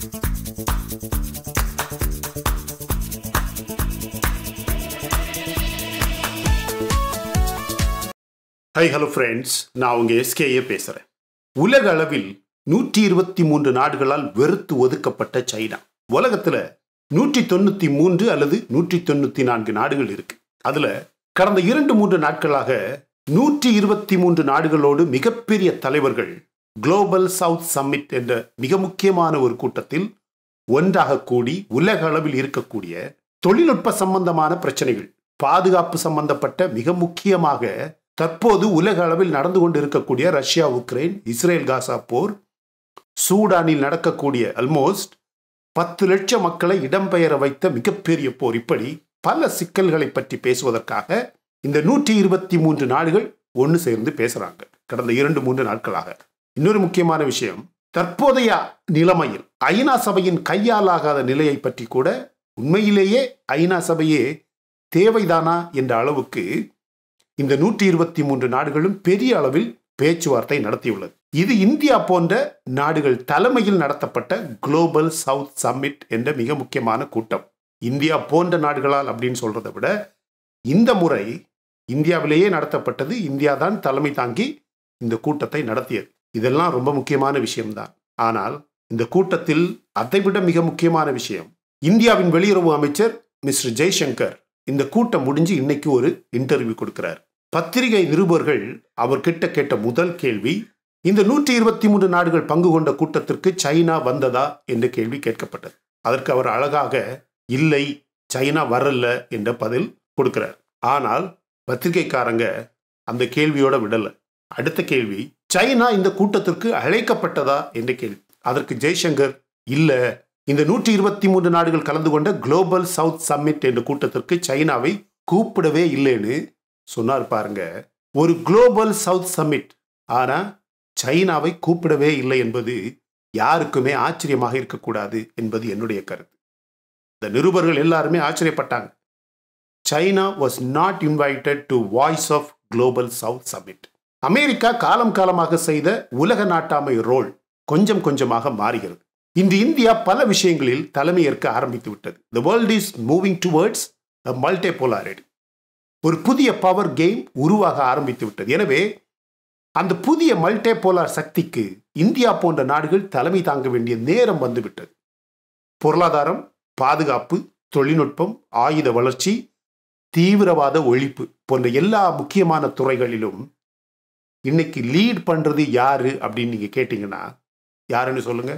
High hello friends நான் உங்க SKA பேசுறேன் உலக அளவில் நூற்றி இருபத்தி மூன்று நாடுகளால் வெறுத்து ஒதுக்கப்பட்ட சைனா உலகத்துல நூற்றி தொண்ணூத்தி மூன்று அல்லது நூற்றி தொண்ணூத்தி நான்கு நாடுகள் இருக்கு அதுல கடந்த இரண்டு மூன்று நாட்களாக நூற்றி இருபத்தி மூன்று நாடுகளோடு மிகப்பெரிய தலைவர்கள் குளோபல் சவுத் சம்மிட் என்ற மிக முக்கியமான ஒரு கூட்டத்தில் ஒன்றாக கூடி உலக அளவில் இருக்கக்கூடிய தொழில்நுட்ப சம்பந்தமான பிரச்சனைகள் பாதுகாப்பு சம்பந்தப்பட்ட மிக முக்கியமாக தற்போது உலக அளவில் நடந்து கொண்டு இருக்கக்கூடிய ரஷ்யா உக்ரைன் இஸ்ரேல் காசா போர் சூடானில் நடக்கக்கூடிய அல்மோஸ்ட் பத்து லட்சம் மக்களை இடம்பெயர வைத்த மிகப்பெரிய போர் இப்படி பல சிக்கல்களை பற்றி பேசுவதற்காக இந்த நூற்றி இருபத்தி மூன்று நாடுகள் ஒன்று சேர்ந்து பேசுறாங்க கடந்த இரண்டு மூன்று நாட்களாக இன்னொரு முக்கியமான விஷயம் தற்போதைய நிலைமையில் ஐநா சபையின் கையாலாகாத நிலையை பற்றி கூட உண்மையிலேயே ஐநா சபையே தேவைதானா என்ற அளவுக்கு இந்த நூற்றி இருபத்தி மூன்று நாடுகளும் பெரிய அளவில் பேச்சுவார்த்தை நடத்தியுள்ளது இது இந்தியா போன்ற நாடுகள் தலைமையில் நடத்தப்பட்ட குளோபல் சவுத் சம்மிட் என்ற மிக முக்கியமான கூட்டம் இந்தியா போன்ற நாடுகளால் அப்படின்னு சொல்றதை விட இந்த முறை இந்தியாவிலேயே நடத்தப்பட்டது இந்தியா தான் தலைமை தாங்கி இந்த கூட்டத்தை நடத்தியது இதெல்லாம் ரொம்ப முக்கியமான விஷயம்தான் ஆனால் இந்த கூட்டத்தில் அதைவிட மிக முக்கியமான விஷயம் இந்தியாவின் வெளியுறவு அமைச்சர் மிஸ்டர் ஜெய்சங்கர் இந்த கூட்டம் முடிஞ்சு இன்னைக்கு ஒரு இன்டர்வியூ கொடுக்கிறார் பத்திரிகை நிருபர்கள் அவர்கிட்ட கேட்ட முதல் கேள்வி இந்த நூற்றி இருபத்தி மூன்று நாடுகள் பங்கு கொண்ட கூட்டத்திற்கு சைனா வந்ததா என்ற கேள்வி கேட்கப்பட்டது அதற்கு அவர் அழகாக இல்லை சைனா வரல என்ற பதில் கொடுக்கிறார் ஆனால் பத்திரிகைக்காரங்க அந்த கேள்வியோட விடல அடுத்த கேள்வி சைனா இந்த கூட்டத்திற்கு அழைக்கப்பட்டதா என்ற கேள்வி அதற்கு ஜெய்சங்கர் இல்ல இந்த நூற்றி இருபத்தி மூன்று நாடுகள் கலந்து கொண்ட குளோபல் சவுத் சம்மிட் என்ற கூட்டத்திற்கு சைனாவை கூப்பிடவே இல்லைன்னு சொன்னார் பாருங்க ஒரு குளோபல் சவுத் சம்மிட் ஆனா சைனாவை கூப்பிடவே இல்லை என்பது யாருக்குமே ஆச்சரியமாக இருக்கக்கூடாது என்பது என்னுடைய கருத்து இந்த நிருபர்கள் எல்லாருமே ஆச்சரியப்பட்டாங்க China was not invited to Voice of Global South Summit America காலம் காலமாக செய்த உலக நாட்டாமை ரோல் கொஞ்சம் கொஞ்சமாக மாறுகிறது இன்று இந்தியா பல விஷயங்களில் தலைமையேற்க ஆரம்பித்து விட்டது the world is moving towards multipolarity ஒரு புதிய பவர் கேம் உருவாக ஆரம்பித்து விட்டது எனவே அந்த புதிய மல்டிபோலார் சக்திக்கு இந்தியா போன்ற நாடுகள் தலைமை தாங்க வேண்டிய நேரம் வந்துவிட்டது பொருளாதாரம் பாதுகாப்பு தொழில்நுட்பம் ஆயுத வளர்ச்சி தீவிரவாத ஒழிப்பு போன்ற எல்லா முக்கியமான துறைகளிலும் இன்னைக்கு லீட் பண்றது யாரு அப்படின்னு நீங்க கேட்டீங்கன்னா யாருன்னு சொல்லுங்க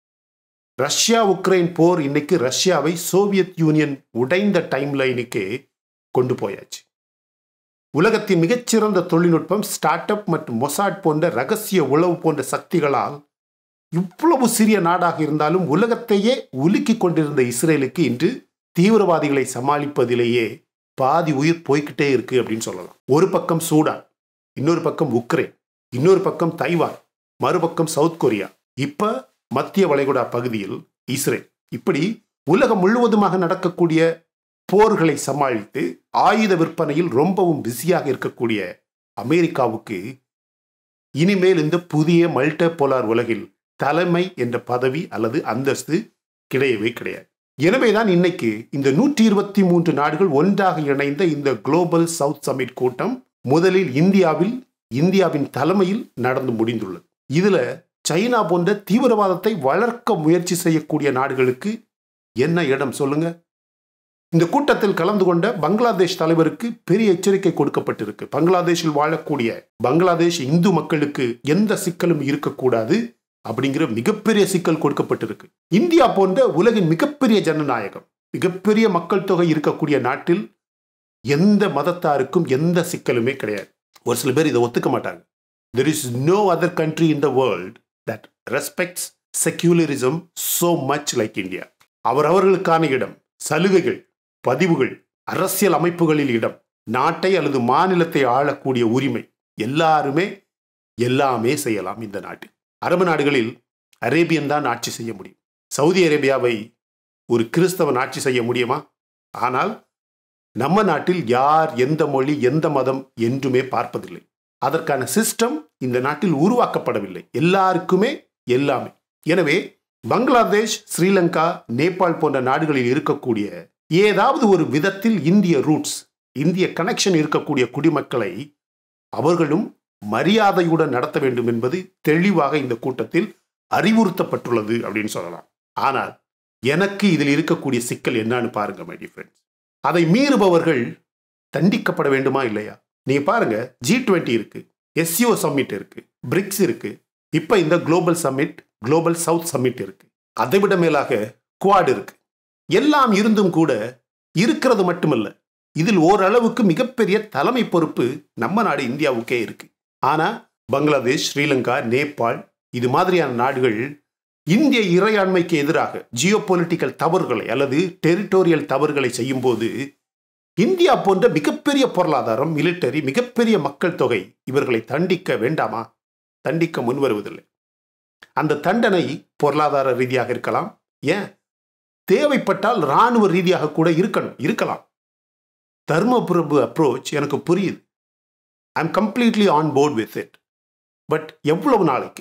ரஷ்யா உக்ரைன் போர் இன்னைக்கு ரஷ்யாவை சோவியத் யூனியன் உடைந்த டைம் லைனுக்கு கொண்டு போயாச்சு உலகத்தின் மிகச்சிறந்த தொழில்நுட்பம் ஸ்டார்ட் அப் மற்றும் மொசாட் போன்ற ரகசிய உளவு போன்ற சக்திகளால் இவ்வளவு சிறிய நாடாக இருந்தாலும் உலகத்தையே உலுக்கி கொண்டிருந்த இஸ்ரேலுக்கு இன்று தீவிரவாதிகளை சமாளிப்பதிலேயே பாதி உயிர் போய்கிட்டே இருக்கு அப்படின்னு சொல்லலாம் ஒரு பக்கம் சூடான் இன்னொரு பக்கம் உக்ரைன் இன்னொரு பக்கம் தைவான் மறுபக்கம் சவுத் கொரியா இப்ப மத்திய வளைகுடா பகுதியில் இஸ்ரேல் இப்படி உலகம் முழுவதுமாக நடக்கக்கூடிய போர்களை சமாளித்து ஆயுத விற்பனையில் ரொம்பவும் பிஸியாக இருக்கக்கூடிய அமெரிக்காவுக்கு இனிமேல் இந்த புதிய மல்டி போலார் உலகில் தலைமை என்ற பதவி அல்லது அந்தஸ்து கிடையவே கிடையாது எனவேதான் இன்னைக்கு இந்த நூற்றி இருபத்தி மூன்று நாடுகள் ஒன்றாக இணைந்த இந்த குளோபல் சவுத் சமிட் கூட்டம் முதலில் இந்தியாவில் இந்தியாவின் தலைமையில் நடந்து முடிந்துள்ளது இதுல சைனா போன்ற தீவிரவாதத்தை வளர்க்க முயற்சி செய்யக்கூடிய நாடுகளுக்கு என்ன இடம் சொல்லுங்க இந்த கூட்டத்தில் கலந்து கொண்ட பங்களாதேஷ் தலைவருக்கு பெரிய எச்சரிக்கை கொடுக்கப்பட்டிருக்கு பங்களாதேஷில் வாழக்கூடிய பங்களாதேஷ் இந்து மக்களுக்கு எந்த சிக்கலும் இருக்கக்கூடாது அப்படிங்கிற மிகப்பெரிய சிக்கல் கொடுக்கப்பட்டிருக்கு இந்தியா போன்ற உலகின் மிகப்பெரிய ஜனநாயகம் மிகப்பெரிய மக்கள் தொகை இருக்கக்கூடிய நாட்டில் எந்த மதத்தாருக்கும் எந்த சிக்கலுமே கிடையாது ஒரு சில பேர் இதை ஒத்துக்க மாட்டாங்க there is no other country in the world that respects secularism so much like India அவர் அவர்களுக்கான இடம் சலுகைகள் பதிவுகள் அரசியல் அமைப்புகளில் இடம் நாட்டை அல்லது மாநிலத்தை ஆளக்கூடிய உரிமை எல்லாருமே எல்லாமே செய்யலாம் இந்த நாட்டில் அரபு நாடுகளில் அரேபியன் தான் ஆட்சி செய்ய முடியும் சவுதி அரேபியாவை ஒரு கிறிஸ்தவன் ஆட்சி செய்ய முடியுமா ஆனால் நம்ம நாட்டில் யார் எந்த மொழி எந்த மதம் என்றுமே பார்ப்பதில்லை அதற்கான சிஸ்டம் இந்த நாட்டில் உருவாக்கப்படவில்லை எல்லாருக்குமே எல்லாமே எனவே பங்களாதேஷ் ஸ்ரீலங்கா நேபாள் போன்ற நாடுகளில் இருக்கக்கூடிய ஏதாவது ஒரு விதத்தில் இந்திய ரூட்ஸ் இந்திய கனெக்ஷன் இருக்கக்கூடிய குடிமக்களை அவர்களும் மரியாதையுடன் நடத்த வேண்டும் என்பது தெளிவாக இந்த கூட்டத்தில் அறிவுறுத்தப்பட்டுள்ளது அப்படின்னு சொல்லலாம் ஆனால் எனக்கு இதில் இருக்கக்கூடிய சிக்கல் என்னன்னு பாருங்க மை ஃப்ரெண்ட்ஸ் அதை மீறுபவர்கள் தண்டிக்கப்பட வேண்டுமா இல்லையா நீங்க பாருங்க ஜி டுவெண்ட்டி இருக்கு எஸ்சிஓ சம்மிட் இருக்கு பிரிக்ஸ் இருக்கு இப்ப இந்த global summit Global South Summit இருக்கு அதை விட மேலாக குவாட் இருக்கு எல்லாம் இருந்தும் கூட இருக்கிறது மட்டுமல்ல இதில் ஓரளவுக்கு மிகப்பெரிய தலைமை பொறுப்பு நம்ம நாடு இந்தியாவுக்கே இருக்கு ஆனா பங்களாதேஷ் ஸ்ரீலங்கா நேபாள் இது மாதிரியான நாடுகள் இந்திய இறையாண்மைக்கு எதிராக ஜியோ பொலிட்டிக்கல் தவறுகளை அல்லது டெரிட்டோரியல் தவறுகளை செய்யும்போது இந்தியா போன்ற மிகப்பெரிய பொருளாதாரம் மிலிட்டரி மிகப்பெரிய மக்கள் தொகை இவர்களை தண்டிக்க வேண்டாமா தண்டிக்க முன்வருவதில்லை அந்த தண்டனை பொருளாதார ரீதியாக இருக்கலாம் ஏன் தேவைப்பட்டால் இராணுவ ரீதியாக கூட இருக்கணும் இருக்கலாம் தர்மபிரபு அப்ரோச் எனக்கு புரியுது I am completely on board with it but எவ்வளவு நாளைக்கு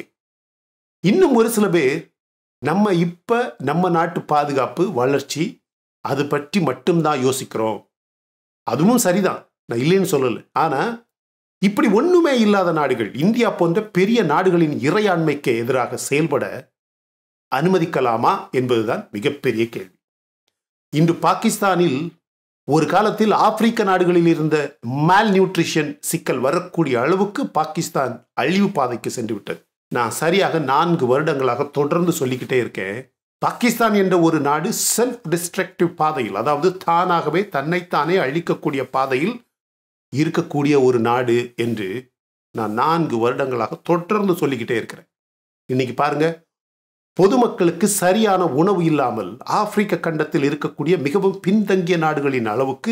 இன்னும் ஒரு சில பேர் நம்ம இப்ப நம்ம நாட்டு பாதுகாப்பு வளர்ச்சி அது பற்றி மட்டும்தான் யோசிக்கிறோம் அதுவும் சரிதான் நான் இல்லைன்னு சொல்லல ஆனா இப்படி ஒண்ணுமே இல்லாத நாடுகள் இந்தியா போன்ற பெரிய நாடுகளின் இறையாண்மைக்கு எதிராக செயல்பட அனுமதிக்கலாமா என்பதுதான் மிகப்பெரிய கேள்வி இன்று பாகிஸ்தானில் ஒரு காலத்தில் ஆப்பிரிக்க நாடுகளில் இருந்த மால் நியூட்ரிஷன் சிக்கல் வரக்கூடிய அளவுக்கு பாகிஸ்தான் அழிவு பாதைக்கு சென்று விட்டது நான் சரியாக நான்கு வருடங்களாக தொடர்ந்து சொல்லிக்கிட்டே இருக்கேன் பாகிஸ்தான் என்ற ஒரு நாடு செல்ஃப் டிஸ்ட்ரக்டிவ் பாதையில் அதாவது தானாகவே தன்னைத்தானே அழிக்கக்கூடிய பாதையில் இருக்கக்கூடிய ஒரு நாடு என்று நான் நான்கு வருடங்களாக தொடர்ந்து சொல்லிக்கிட்டே இருக்கிறேன் இன்னைக்கு பாருங்க பொதுமக்களுக்கு சரியான உணவு இல்லாமல் ஆப்பிரிக்க கண்டத்தில் இருக்கக்கூடிய மிகவும் பின்தங்கிய நாடுகளின் அளவுக்கு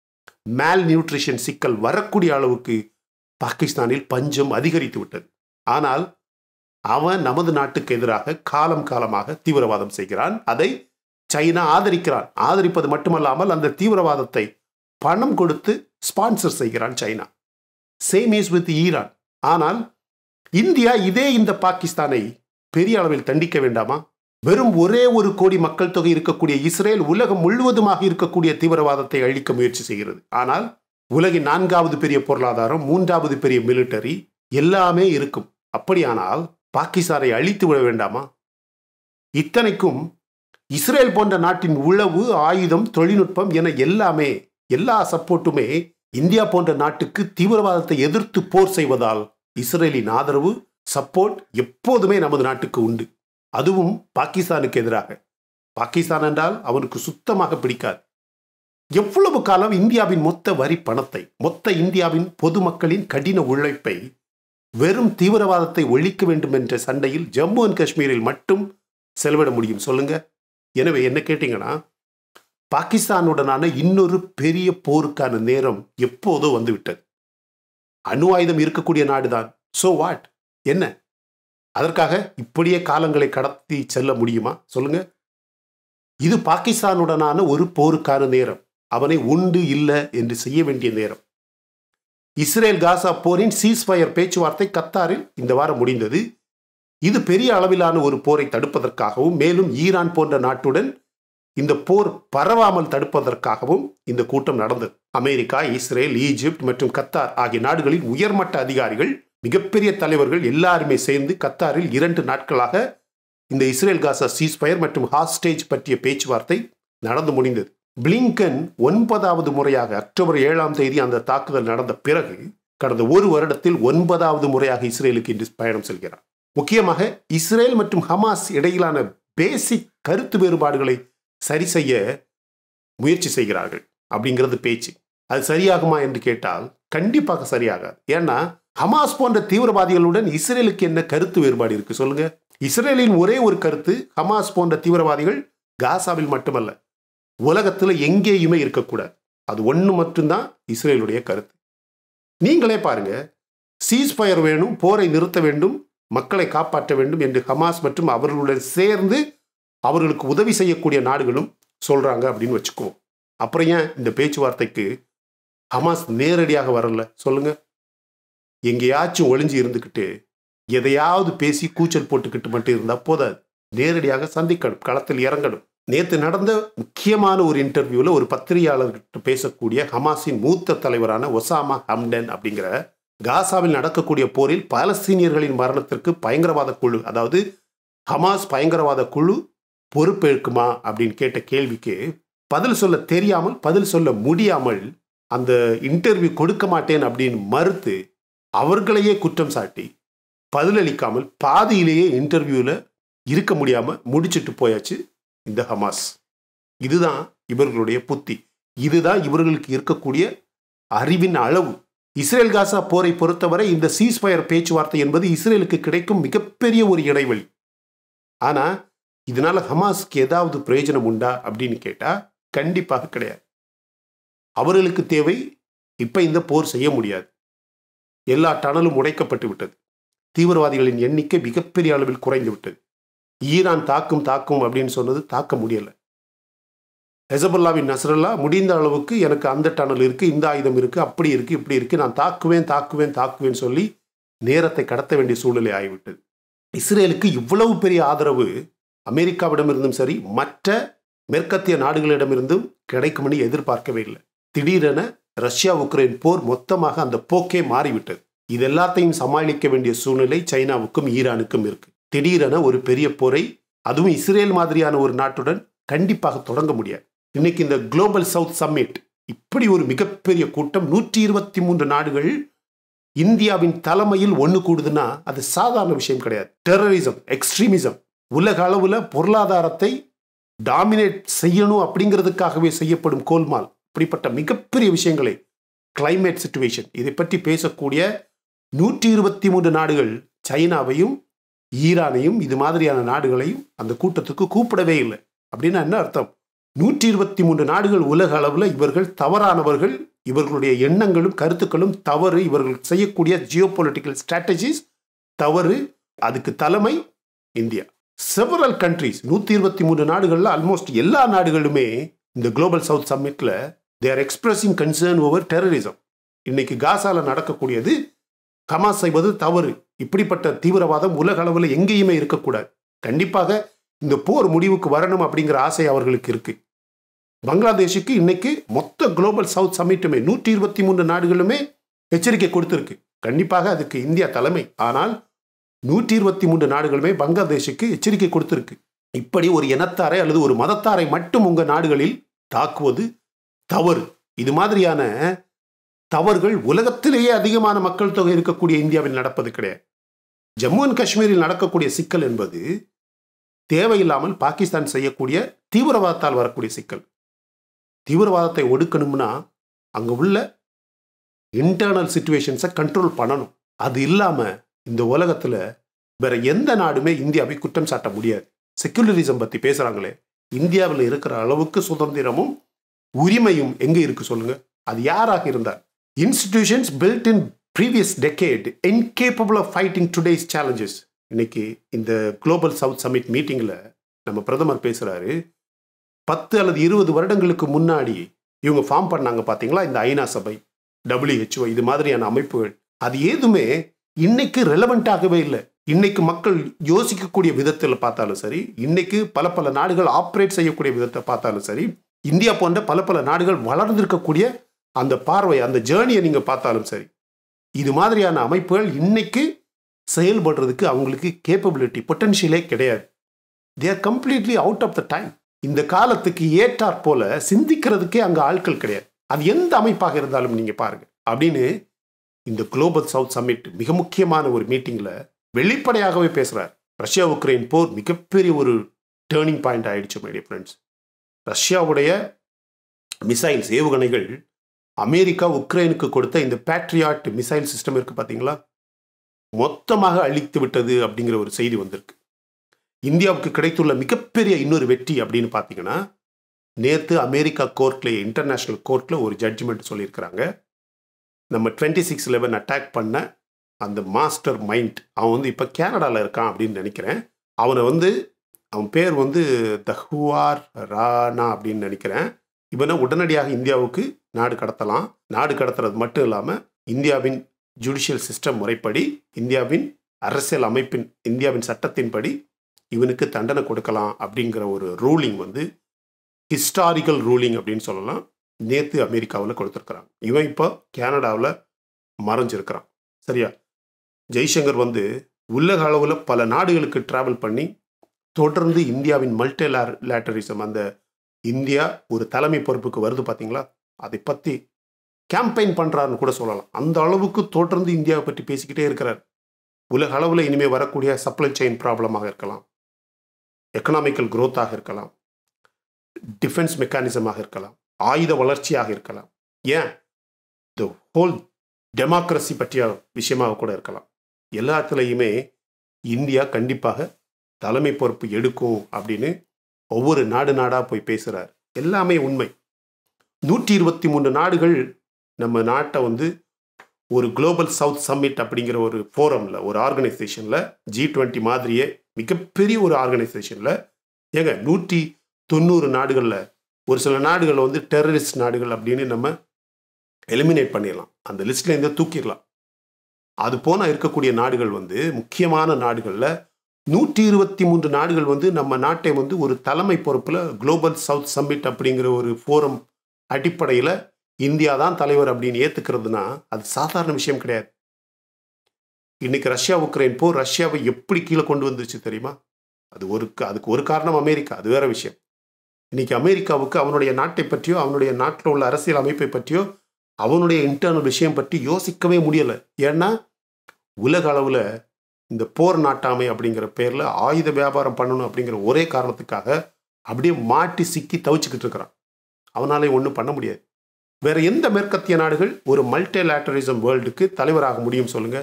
மேல் நியூட்ரிஷன் சிக்கல் வரக்கூடிய அளவுக்கு பாகிஸ்தானில் பஞ்சம் அதிகரித்து விட்டது ஆனால் அவன் நமது நாட்டுக்கு எதிராக காலம் காலமாக தீவிரவாதம் செய்கிறான் அதை சைனா ஆதரிக்கிறான் ஆதரிப்பது மட்டுமல்லாமல் அந்த தீவிரவாதத்தை பணம் கொடுத்து ஸ்பான்சர் செய்கிறான் China same is with Iran ஆனால் இந்தியா இதே இந்த பாகிஸ்தானை பெரிய அளவில் தண்டிக்க வேண்டாமா வெறும் ஒரே ஒரு கோடி மக்கள் தொகை இருக்கக்கூடிய இஸ்ரேல் உலகம் முழுவதுமாக இருக்கக்கூடிய தீவிரவாதத்தை அழிக்க முயற்சி செய்கிறது ஆனால் உலகின் நான்காவது பெரிய பொருளாதாரம் மூன்றாவது பெரிய மிலிட்டரி எல்லாமே இருக்கும் அப்படியானால் பாகிஸ்தானை அழித்து விட வேண்டாமா இத்தனைக்கும் இஸ்ரேல் போன்ற நாட்டின் உளவு ஆயுதம் தொழில்நுட்பம் என எல்லாமே எல்லா சப்போர்ட்டுமே இந்தியா போன்ற நாட்டுக்கு தீவிரவாதத்தை எதிர்த்து போர் செய்வதால் இஸ்ரேலின் ஆதரவு சப்போர்ட் எப்போதுமே நமது நாட்டுக்கு உண்டு அதுவும் பாகிஸ்தானுக்கு எதிராக பாகிஸ்தான் என்றால் அவனுக்கு சுத்தமாக பிடிக்காது எவ்வளவு காலம் இந்தியாவின் மொத்த வரி பணத்தை மொத்த இந்தியாவின் பொதுமக்களின் கடின உழைப்பை வெறும் தீவிரவாதத்தை ஒழிக்க வேண்டும் என்ற சண்டையில் ஜம்மு அண்ட் காஷ்மீரில் மட்டும் செலவிட முடியும் சொல்லுங்க எனவே என்ன கேட்டீங்கன்னா பாகிஸ்தானுடனான இன்னொரு பெரிய போருக்கான நேரம் எப்போதோ வந்துவிட்டது அணு ஆயுதம் இருக்கக்கூடிய நாடுதான் சோ வாட் என்ன அதற்காக இப்படியே காலங்களை கடத்தி செல்ல முடியுமா சொல்லுங்க இது பாகிஸ்தானுடனான ஒரு போருக்கான நேரம் அவனை உண்டு இல்லை என்று செய்ய வேண்டிய நேரம் இஸ்ரேல் காசா போரின் சீஸ்ஃபயர் பேச்சுவார்த்தை கத்தாரில் இந்த வாரம் முடிந்தது இது பெரிய அளவிலான ஒரு போரை தடுப்பதற்காகவும் மேலும் ஈரான் போன்ற நாட்டுடன் இந்த போர் பரவாமல் தடுப்பதற்காகவும் இந்த கூட்டம் நடந்தது அமெரிக்கா இஸ்ரேல் ஈஜிப்ட் மற்றும் கத்தார் ஆகிய நாடுகளின் உயர்மட்ட அதிகாரிகள் மிகப்பெரிய தலைவர்கள் எல்லாருமே சேர்ந்து கத்தாரில் இரண்டு நாட்களாக இந்த இஸ்ரேல் காசா சீஸ்பயர் மற்றும் ஹாஸ்டேஜ் பற்றிய பேச்சுவார்த்தை நடந்து முடிந்தது பிளிங்கன் ஒன்பதாவது முறையாக அக்டோபர் ஏழாம் தேதி அந்த தாக்குதல் நடந்த பிறகு கடந்த ஒரு வருடத்தில் ஒன்பதாவது முறையாக இஸ்ரேலுக்கு இன்று பயணம் செல்கிறார் முக்கியமாக இஸ்ரேல் மற்றும் ஹமாஸ் இடையிலான பேசிக் கருத்து வேறுபாடுகளை சரி செய்ய முயற்சி செய்கிறார்கள் அப்படிங்கிறது பேச்சு அது சரியாகுமா என்று கேட்டால் கண்டிப்பாக சரியாகாது ஏன்னா ஹமாஸ் போன்ற தீவிரவாதிகளுடன் இஸ்ரேலுக்கு என்ன கருத்து வேறுபாடு இருக்கு சொல்லுங்க இஸ்ரேலின் ஒரே ஒரு கருத்து ஹமாஸ் போன்ற தீவிரவாதிகள் காசாவில் மட்டுமல்ல உலகத்தில் எங்கேயுமே இருக்கக்கூடாது அது ஒன்று மட்டும்தான் இஸ்ரேலுடைய கருத்து நீங்களே பாருங்க சீஸ்பயர் வேணும் போரை நிறுத்த வேண்டும் மக்களை காப்பாற்ற வேண்டும் என்று ஹமாஸ் மற்றும் அவர்களுடன் சேர்ந்து அவர்களுக்கு உதவி செய்யக்கூடிய நாடுகளும் சொல்றாங்க அப்படின்னு வச்சுக்குவோம் அப்புறம் ஏன் இந்த பேச்சுவார்த்தைக்கு ஹமாஸ் நேரடியாக வரல சொல்லுங்க எங்கேயாச்சும் ஒளிஞ்சு இருந்துக்கிட்டு எதையாவது பேசி கூச்சல் போட்டுக்கிட்டு மட்டும் இருந்தால் போதாது நேரடியாக சந்திக்கணும் களத்தில் இறங்கணும் நேற்று நடந்த முக்கியமான ஒரு இன்டர்வியூவில் ஒரு பத்திரிகையாளர்கிட்ட பேசக்கூடிய ஹமாஸின் மூத்த தலைவரான ஒசாமா ஹம்டன் அப்படிங்கிற காசாவில் நடக்கக்கூடிய போரில் பாலஸ்தீனியர்களின் மரணத்திற்கு பயங்கரவாத குழு அதாவது ஹமாஸ் பயங்கரவாத குழு பொறுப்பேற்குமா அப்படின்னு கேட்ட கேள்விக்கு பதில் சொல்ல தெரியாமல் பதில் சொல்ல முடியாமல் அந்த இன்டர்வியூ கொடுக்க மாட்டேன் அப்படின்னு மறுத்து அவர்களையே குற்றம் சாட்டி பதிலளிக்காமல் பாதியிலேயே இன்டர்வியூவில் இருக்க முடியாமல் முடிச்சிட்டு போயாச்சு இந்த ஹமாஸ் இதுதான் இவர்களுடைய புத்தி இதுதான் இவர்களுக்கு இருக்கக்கூடிய அறிவின் அளவு இஸ்ரேல் காசா போரை பொறுத்தவரை இந்த சீஸ்பயர் பேச்சுவார்த்தை என்பது இஸ்ரேலுக்கு கிடைக்கும் மிகப்பெரிய ஒரு இடைவெளி ஆனா இதனால ஹமாஸ்க்கு ஏதாவது பிரயோஜனம் உண்டா அப்படின்னு கேட்டா கண்டிப்பாக கிடையாது அவர்களுக்கு தேவை இப்ப இந்த போர் செய்ய முடியாது எல்லா டனலும் உடைக்கப்பட்டு விட்டது தீவிரவாதிகளின் எண்ணிக்கை மிகப்பெரிய அளவில் குறைந்து விட்டது ஈரான் தாக்கும் தாக்கும் அப்படின்னு சொன்னது தாக்க முடியல ஹெசபுல்லாவின் நசரல்லா முடிந்த அளவுக்கு எனக்கு அந்த டனல் இருக்கு இந்த ஆயுதம் இருக்கு அப்படி இருக்கு இப்படி இருக்கு நான் தாக்குவேன் தாக்குவேன் தாக்குவேன் சொல்லி நேரத்தை கடத்த வேண்டிய சூழ்நிலை ஆகிவிட்டது இஸ்ரேலுக்கு இவ்வளவு பெரிய ஆதரவு அமெரிக்காவிடமிருந்தும் சரி மற்ற மேற்கத்திய நாடுகளிடமிருந்தும் கிடைக்கும்னு எதிர்பார்க்கவே இல்லை திடீரென ரஷ்யா உக்ரைன் போர் மொத்தமாக அந்த போக்கே மாறிவிட்டது இது எல்லாத்தையும் சமாளிக்க வேண்டிய சூழ்நிலை சைனாவுக்கும் ஈரானுக்கும் இருக்கு திடீரென ஒரு பெரிய போரை அதுவும் இஸ்ரேல் மாதிரியான ஒரு நாட்டுடன் கண்டிப்பாக தொடங்க முடியாது இன்னைக்கு இந்த குளோபல் சவுத் சம்மிட் இப்படி ஒரு மிகப்பெரிய கூட்டம் நூற்றி இருபத்தி மூன்று நாடுகள் இந்தியாவின் தலைமையில் ஒன்று கூடுதுன்னா அது சாதாரண விஷயம் கிடையாது டெரரிசம் எக்ஸ்ட்ரீமிசம் உலக அளவில் பொருளாதாரத்தை டாமினேட் செய்யணும் அப்படிங்கிறதுக்காகவே செய்யப்படும் கோல்மால் இப்படிப்பட்ட மிகப்பெரிய விஷயங்களை கிளைமேட் சுச்சுவேஷன் இதை பற்றி பேசக்கூடிய நூற்றி இருபத்தி மூன்று நாடுகள் சைனாவையும் ஈரானையும் இது மாதிரியான நாடுகளையும் அந்த கூட்டத்துக்கு கூப்பிடவே இல்லை அப்படின்னா என்ன அர்த்தம் நூற்றி இருபத்தி மூன்று நாடுகள் உலக அளவில் இவர்கள் தவறானவர்கள் இவர்களுடைய எண்ணங்களும் கருத்துக்களும் தவறு இவர்கள் செய்யக்கூடிய ஜியோ பொலிட்டிக்கல் ஸ்ட்ராட்டஜிஸ் தவறு அதுக்கு தலைமை இந்தியா செவரல் கண்ட்ரிஸ் நூற்றி இருபத்தி மூன்று நாடுகளில் ஆல்மோஸ்ட் எல்லா நாடுகளுமே இந்த குளோபல் சவுத் சம்மிட்ல they're expressing concern over terrorism இன்னைக்கு காசால நடக்கக்கூடியது ஹமாஸ் செய்வது தவறு இப்படிப்பட்ட தீவிரவாதம் உலக அளவில் எங்கேயுமே இருக்கக்கூடாது கண்டிப்பாக இந்த போர் முடிவுக்கு வரணும் அப்படிங்கிற ஆசை அவர்களுக்கு இருக்கு பங்களாதேஷுக்கு இன்னைக்கு மொத்த குளோபல் சவுத் சமிட்டுமே நூற்றி இருபத்தி மூன்று நாடுகளுமே எச்சரிக்கை கொடுத்திருக்கு கண்டிப்பாக அதுக்கு இந்தியா தலைமை ஆனால் நூற்றி இருபத்தி மூன்று நாடுகளுமே பங்களாதேஷுக்கு எச்சரிக்கை கொடுத்திருக்கு இப்படி ஒரு இனத்தாரை அல்லது ஒரு மதத்தாரை மட்டும் உங்க நாடுகளில் தாக்குவது தவறு இது மாதிரியான தவறுகள் உலகத்திலேயே அதிகமான மக்கள் தொகை இருக்கக்கூடிய இந்தியாவில் நடப்பது கிடையாது ஜம்மு அண்ட் காஷ்மீரில் நடக்கக்கூடிய சிக்கல் என்பது தேவையில்லாமல் பாகிஸ்தான் செய்யக்கூடிய தீவிரவாதத்தால் வரக்கூடிய சிக்கல் தீவிரவாதத்தை ஒடுக்கணும்னா அங்க உள்ள இன்டர்னல் சுச்சுவேஷன்ஸை கண்ட்ரோல் பண்ணணும் அது இல்லாம இந்த உலகத்துல வேற எந்த நாடுமே இந்தியாவை குற்றம் சாட்ட முடியாது செக்குலரிசம் பத்தி பேசுறாங்களே இந்தியாவில் இருக்கிற அளவுக்கு சுதந்திரமும் உரிமையும் எங்க இருக்கு சொல்லுங்க அது யாராக இருந்தார் institutions built in previous decade incapable of fighting today's challenges இன்னைக்கு இந்த குளோபல் சவுத் சமிட் மீட்டிங்கில் நம்ம பிரதமர் பேசுகிறாரு பத்து அல்லது இருபது வருடங்களுக்கு முன்னாடி இவங்க ஃபார்ம் பண்ணாங்க பார்த்தீங்களா இந்த ஐநா சபை டபிள்யூஹெச்ஓ இது மாதிரியான அமைப்புகள் அது ஏதுமே இன்னைக்கு ரெலவெண்ட்டாகவே இல்லை இன்னைக்கு மக்கள் யோசிக்கக்கூடிய விதத்தில் பார்த்தாலும் சரி இன்னைக்கு பல பல நாடுகள் ஆப்ரேட் செய்யக்கூடிய விதத்தை பார்த்தாலும் சரி இந்தியா போன்ற பல பல நாடுகள் வளர்ந்திருக்கக்கூடிய அந்த பார்வை அந்த ஜேர்னியை நீங்கள் பார்த்தாலும் சரி இது மாதிரியான அமைப்புகள் இன்னைக்கு செயல்படுறதுக்கு அவங்களுக்கு கேப்பபிலிட்டி பொட்டன்ஷியலே கிடையாது they are completely out of the time இந்த காலத்துக்கு ஏற்றாற் போல சிந்திக்கிறதுக்கே அங்கே ஆட்கள் கிடையாது அது எந்த அமைப்பாக இருந்தாலும் நீங்கள் பாருங்க அப்படின்னு இந்த குளோபல் சவுத் சம்மிட் மிக முக்கியமான ஒரு மீட்டிங்கில் வெளிப்படையாகவே பேசுகிறார் ரஷ்யா உக்ரைன் போர் மிகப்பெரிய ஒரு டேர்னிங் பாயிண்ட் ஆயிடுச்சு மைடிய ஃப்ரெண்ட்ஸ் ரஷ்யாவுடைய மிசைல்ஸ் ஏவுகணைகள் அமெரிக்கா உக்ரைனுக்கு கொடுத்த இந்த பேட்ரியாட் மிசைல் சிஸ்டம் இருக்கு பார்த்தீங்களா மொத்தமாக அழித்து விட்டது அப்படிங்கிற ஒரு செய்தி வந்திருக்கு இந்தியாவுக்கு கிடைத்துள்ள மிகப்பெரிய இன்னொரு வெற்றி அப்படின்னு பார்த்தீங்கன்னா நேற்று அமெரிக்கா கோர்ட்ல இன்டர்நேஷ்னல் கோர்ட்டில் ஒரு ஜட்ஜ்மெண்ட் சொல்லியிருக்கிறாங்க நம்ம டுவெண்ட்டி சிக்ஸ் லெவன் அட்டாக் பண்ண அந்த மாஸ்டர் மைண்ட் அவன் வந்து இப்போ கேனடாவில் இருக்கான் அப்படின்னு நினைக்கிறேன் அவனை வந்து அவன் பேர் வந்து தஹுவார் ரானா அப்படின்னு நினைக்கிறேன் இவனை உடனடியாக இந்தியாவுக்கு நாடு கடத்தலாம் நாடு கடத்துறது மட்டும் இல்லாமல் இந்தியாவின் ஜுடிஷியல் சிஸ்டம் முறைப்படி இந்தியாவின் அரசியல் அமைப்பின் இந்தியாவின் சட்டத்தின்படி இவனுக்கு தண்டனை கொடுக்கலாம் அப்படிங்கிற ஒரு ரூலிங் வந்து ஹிஸ்டாரிக்கல் ரூலிங் அப்படின்னு சொல்லலாம் நேற்று அமெரிக்காவில் கொடுத்துருக்குறாங்க இவன் இப்போ கேனடாவில் மறைஞ்சிருக்கிறான் சரியா ஜெய்சங்கர் வந்து உலக அளவில் பல நாடுகளுக்கு ட்ராவல் பண்ணி தொடர்ந்து இந்தியாவின் மல்டி லேட்டரிசம் அந்த இந்தியா ஒரு தலைமை பொறுப்புக்கு வருது பார்த்தீங்களா அதை பற்றி கேம்பெயின் பண்ணுறாருன்னு கூட சொல்லலாம் அந்த அளவுக்கு தொடர்ந்து இந்தியாவை பற்றி பேசிக்கிட்டே இருக்கிறார் உலக அளவில் இனிமேல் வரக்கூடிய சப்ளை செயின் ப்ராப்ளமாக இருக்கலாம் எக்கனாமிக்கல் growth-ஆக இருக்கலாம் டிஃபென்ஸ் மெக்கானிசமாக இருக்கலாம் ஆயுத வளர்ச்சியாக இருக்கலாம் ஏன் த ஹோல் டெமோக்ரஸி பற்றிய விஷயமாக கூட இருக்கலாம் எல்லாத்துலேயுமே இந்தியா கண்டிப்பாக தலைமை பொறுப்பு எடுக்கும் அப்படின்னு ஒவ்வொரு நாடு நாடாக போய் பேசுகிறார் எல்லாமே உண்மை நூற்றி இருபத்தி மூணு நாடுகள் நம்ம நாட்டை வந்து ஒரு குளோபல் சவுத் சம்மிட் அப்படிங்கிற ஒரு ஃபோரமில் ஒரு ஆர்கனைசேஷனில் ஜி டுவெண்ட்டி மாதிரியே மிகப்பெரிய ஒரு ஆர்கனைசேஷனில் ஏங்க நூற்றி தொண்ணூறு நாடுகளில் ஒரு சில நாடுகள் வந்து டெரரிஸ்ட் நாடுகள் அப்படின்னு நம்ம எலிமினேட் பண்ணிடலாம் அந்த லிஸ்ட்ல இருந்து தூக்கிடலாம் அது போன இருக்கக்கூடிய நாடுகள் வந்து முக்கியமான நாடுகளில் நூற்றி இருபத்தி மூன்று நாடுகள் வந்து நம்ம நாட்டை வந்து ஒரு தலைமை பொறுப்பில் குளோபல் சவுத் சம்மிட் அப்படிங்கிற ஒரு ஃபோரம் அடிப்படையில் இந்தியா தான் தலைவர் அப்படின்னு ஏற்றுக்கிறதுனா அது சாதாரண விஷயம் கிடையாது இன்னைக்கு ரஷ்யா உக்ரைன் போர் ரஷ்யாவை எப்படி கீழே கொண்டு வந்துருச்சு தெரியுமா அது ஒரு அதுக்கு ஒரு காரணம் அமெரிக்கா அது வேற விஷயம் இன்னைக்கு அமெரிக்காவுக்கு அவனுடைய நாட்டை பற்றியோ அவனுடைய நாட்டில் உள்ள அரசியல் அமைப்பை பற்றியோ அவனுடைய இன்டர்னல் விஷயம் பற்றி யோசிக்கவே முடியலை ஏன்னா உலக அளவில் இந்த போர் நாட்டாமை அப்படிங்கிற பேரில் ஆயுத வியாபாரம் பண்ணணும் அப்படிங்கிற ஒரே காரணத்துக்காக அப்படியே மாட்டி சிக்கி தவிச்சுக்கிட்டு இருக்கிறான் அவனாலே ஒன்றும் பண்ண முடியாது வேற எந்த மேற்கத்திய நாடுகள் ஒரு மல்டிலேட்டரிசம் வேர்ல்டுக்கு தலைவராக முடியும் சொல்லுங்க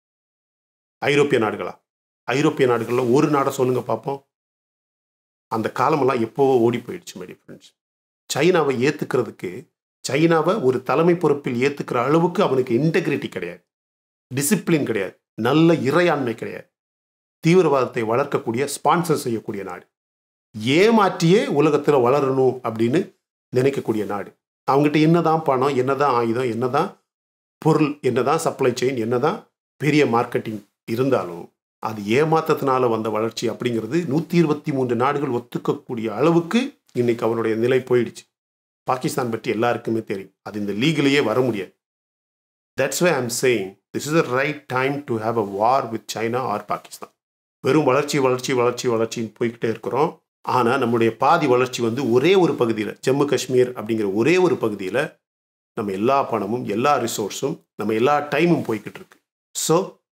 ஐரோப்பிய நாடுகளா ஐரோப்பிய நாடுகளில் ஒரு நாடை சொல்லுங்க பார்ப்போம் அந்த காலமெல்லாம் எப்போவோ ஓடி போயிடுச்சு மை ஃப்ரெண்ட்ஸ் சைனாவை ஏற்றுக்கிறதுக்கு சைனாவை ஒரு தலைமை பொறுப்பில் ஏற்றுக்கிற அளவுக்கு அவனுக்கு இன்டெகிரிட்டி கிடையாது டிசிப்ளின் கிடையாது நல்ல இறையாண்மை கிடையாது தீவிரவாதத்தை வளர்க்கக்கூடிய ஸ்பான்சர் செய்யக்கூடிய நாடு ஏமாற்றியே உலகத்தில் வளரணும் அப்படின்னு நினைக்கக்கூடிய நாடு அவங்ககிட்ட என்னதான் பணம் என்னதான் ஆயுதம் என்னதான் பொருள் என்னதான் சப்ளை செயின் என்னதான் பெரிய மார்க்கெட்டிங் இருந்தாலும் அது ஏமாத்தத்தினால வந்த வளர்ச்சி அப்படிங்கிறது நூற்றி இருபத்தி மூன்று நாடுகள் ஒத்துக்கக்கூடிய அளவுக்கு இன்னைக்கு அவனுடைய நிலை போயிடுச்சு பாகிஸ்தான் பற்றி எல்லாருக்குமே தெரியும் அது இந்த லீகிலேயே வர முடியாது that's why I'm saying this is the right time to have a war with China or Pakistan வெறும் வளர்ச்சி வளர்ச்சி வளர்ச்சி வளர்ச்சின்னு போய்கிட்டே இருக்கிறோம் ஆனால் நம்முடைய பாதி வளர்ச்சி வந்து ஒரே ஒரு பகுதியில் ஜம்மு காஷ்மீர் அப்படிங்கிற ஒரே ஒரு பகுதியில் நம்ம எல்லா பணமும் எல்லா ரிசோர்ஸும் நம்ம எல்லா டைமும் போய்கிட்டு இருக்கு so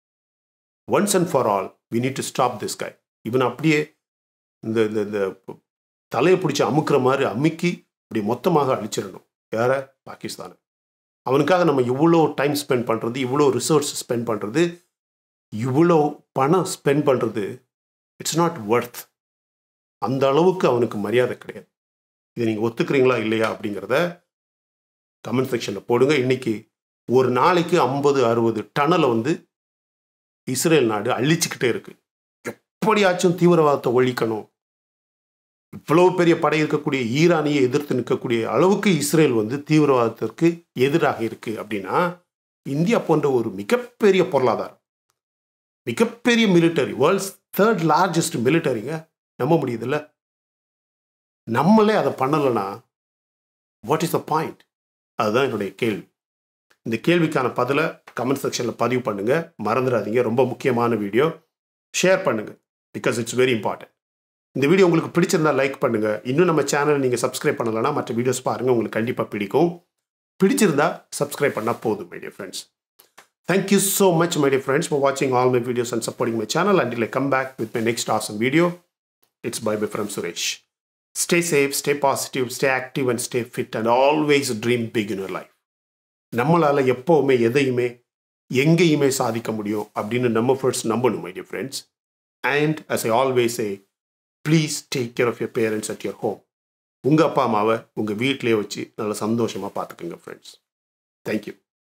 once and for all we need to stop this guy இவன் அப்படியே இந்த இந்த இந்த தலையை பிடிச்சி அமுக்குற மாதிரி அமுக்கி இப்படி மொத்தமாக அழிச்சிடணும் யார பாகிஸ்தானை அவனுக்காக நம்ம இவ்வளோ டைம் ஸ்பெண்ட் பண்ணுறது இவ்வளோ ரிசோர்ஸ் ஸ்பெண்ட் பண்ணுறது இவ்வளோ பணம் ஸ்பெண்ட் பண்ணுறது இட்ஸ் நாட் ஒர்த் அந்த அளவுக்கு அவனுக்கு மரியாதை கிடையாது இதை நீங்கள் ஒத்துக்கிறீங்களா இல்லையா அப்படிங்கிறத கமெண்ட் செக்ஷனில் போடுங்க இன்னைக்கு ஒரு நாளைக்கு ஐம்பது அறுபது டனலை வந்து இஸ்ரேல் நாடு அழிச்சுக்கிட்டே இருக்கு எப்படியாச்சும் தீவிரவாதத்தை ஒழிக்கணும் இவ்வளவு பெரிய படை இருக்கக்கூடிய ஈரானியை எதிர்த்து நிற்கக்கூடிய அளவுக்கு இஸ்ரேல் வந்து தீவிரவாதத்திற்கு எதிராக இருக்கு அப்படின்னா இந்தியா போன்ற ஒரு மிகப்பெரிய பொருளாதாரம் மிகப்பெரிய மிலிட்டரி வேர்ல்ட்ஸ் தேர்ட் லார்ஜஸ்ட் மிலிட்டரிங்க நம்ப முடியுதுல்ல நம்மளே அதை பண்ணலைன்னா வாட் இஸ் த பாயிண்ட் அதுதான் என்னுடைய கேள்வி இந்த கேள்விக்கான பதிலை கமெண்ட் செக்ஷனில் பதிவு பண்ணுங்க மறந்துடாதீங்க ரொம்ப முக்கியமான வீடியோ ஷேர் பண்ணுங்க பிகாஸ் இட்ஸ் வெரி இம்பார்ட்டன்ட் இந்த வீடியோ உங்களுக்கு பிடிச்சிருந்தா லைக் பண்ணுங்க இன்னும் நம்ம சேனலை நீங்கள் சப்ஸ்கிரைப் பண்ணலைன்னா மற்ற வீடியோஸ் பாருங்க உங்களுக்கு கண்டிப்பாக பிடிக்கும் பிடிச்சிருந்தா சப்ஸ்கிரைப் பண்ணால் போதும் my dear friends Thank you so much, my dear friends, for watching all my videos and supporting my channel. Until I come back with my next awesome video, it's bye bye from Suresh. Stay safe, stay positive, stay active, and stay fit, and always dream big in your life. நம்மளால் எப்போவுமே எதையுமே எங்கேயுமே சாதிக்க முடியும் அப்படின்னு நம்ம first நம்பணும் my dear friends and as I always a please take care of your parents at your home உங்கள் அப்பா அம்மாவை உங்கள் வீட்டிலே வச்சு நல்லா சந்தோஷமாக பார்த்துக்குங்க ஃப்ரெண்ட்ஸ் தேங்க்யூ